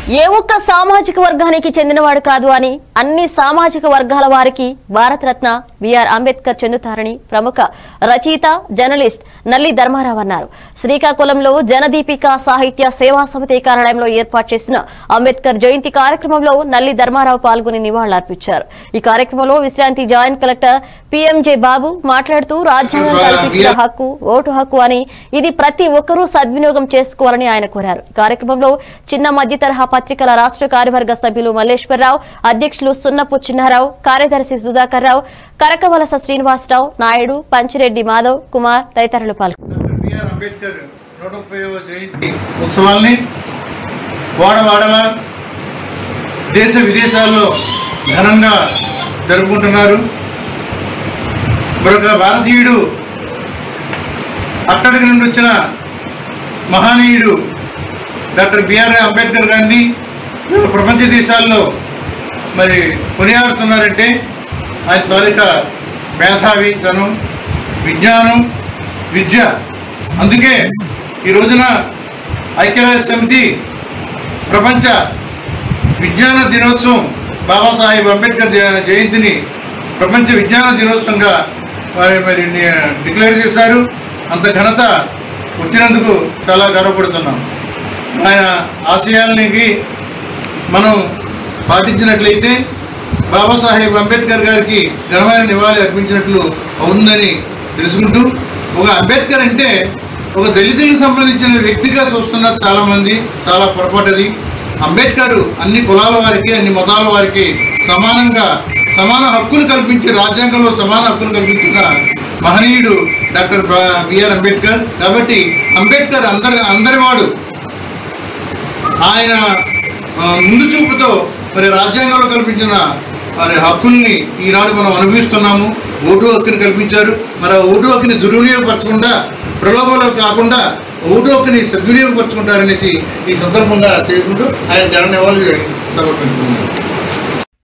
ఏ ఒక్క సామాజిక వర్గానికి చెందినవాడు కాదు అని అన్ని సామాజిక వర్గాల వారికి భారతరత్న బిఆర్ అంబేద్కర్ చెందుతారని ప్రముఖ రచయిత జర్నలిస్ట్ నల్లి ధర్మారావు అన్నారు శ్రీకాకుళంలో జనదీపిక సాహిత్య సేవా సమితి కార్యాలయంలో ఏర్పాటు చేసిన అంబేద్కర్ జయంతి కార్యక్రమంలో నల్లి ధర్మారావు పాల్గొని నివాళులర్పించారు ఈ కార్యక్రమంలో విశ్రాంతి జాయింట్ కలెక్టర్ పిఎంజే బాబు మాట్లాడుతూ రాజ్యాంగం కల్పించిన హక్కు ఓటు హక్కు అని ఇది ప్రతి ఒక్కరూ సద్వినియోగం చేసుకోవాలని ఆయన కోరారు ఈ కార్యక్రమంలో చిన్న మధ్య తరహా పత్రికల రాష్ట్ర కార్యవర్గ సభ్యులు మల్లేశ్వరరావు అధ్యక్షులు సున్నపు చిన్నారావు కార్యదర్శి సుధాకర్ రావు కరకవలస శ్రీనివాసరావు నాయుడు పంచిరెడ్డి మాధవ్ కుమార్ తదితరులు పాల్గొన్నారు డాక్టర్ బిఆర్ అంబేద్కర్ నూట ముప్పైవ జయంతి ఉత్సవాల్ని వాడవాడల దేశ విదేశాల్లో ఘనంగా జరుపుకుంటున్నారు మరొక భారతీయుడు అట్టడికి నుండి వచ్చిన మహనీయుడు డాక్టర్ బిఆర్ అంబేద్కర్ గారిని ఇవాళ ప్రపంచ దేశాల్లో మరి కొనియాడుతున్నారంటే ఆయన తాలూకా మేధావితనం విజ్ఞానం విద్య అందుకే ఈ రోజున ఐక్యరాజ్య సమితి ప్రపంచ విజ్ఞాన దినోత్సవం బాబాసాహెబ్ అంబేద్కర్ జ- జయంతిని ప్రపంచ విజ్ఞాన దినోత్సవంగా మరి మరి ని- డిక్లేర్ చేశారు అంత ఘనత వచ్చినందుకు చాలా గర్వపడుతున్నాం ఆయన ఆశయాలనికి మనం పాటించినట్లయితే బాబాసాహెబ్ అంబేద్కర్ గారికి ఘనమైన నివాళి అర్పించినట్లు అవుతుందని తెలుసుకుంటూ ఒక అంబేద్కర్ అంటే ఒక దళితులకు సంబంధించిన వ్యక్తిగా చూస్తున్నారు చాలామంది చాలా పొరపాటది అంబేద్కర్ అన్ని కులాల వారికి అన్ని మతాల వారికి సమానంగా సమాన హక్కులు కల్పించి రాజ్యాంగంలో సమాన హక్కులు కల్పించిన మహనీయుడు డాక్టర్ బ- బిఆర్ అంబేద్కర్ కాబట్టి అంబేద్కర్ అందరి అందరివాడు ఆయన ఆ, ముందు చూపుతో మరి రాజ్యాంగంలో కల్పించిన మరి హక్కుల్ని ఈనాడు మనం అనుభవిస్తున్నాము ఓటు హక్కుని కల్పించారు మరి ఆ ఓటు హక్కుని దుర్వినియోగపరచకుండా ప్రలోభంలో కాకుండా ఓటు హక్కుని సద్వినియోగపరచుకుంటారనేసి ఈ సందర్భంగా చేసుకుంటూ ఆయన జన నివాళులు సమర్పించుకున్నారు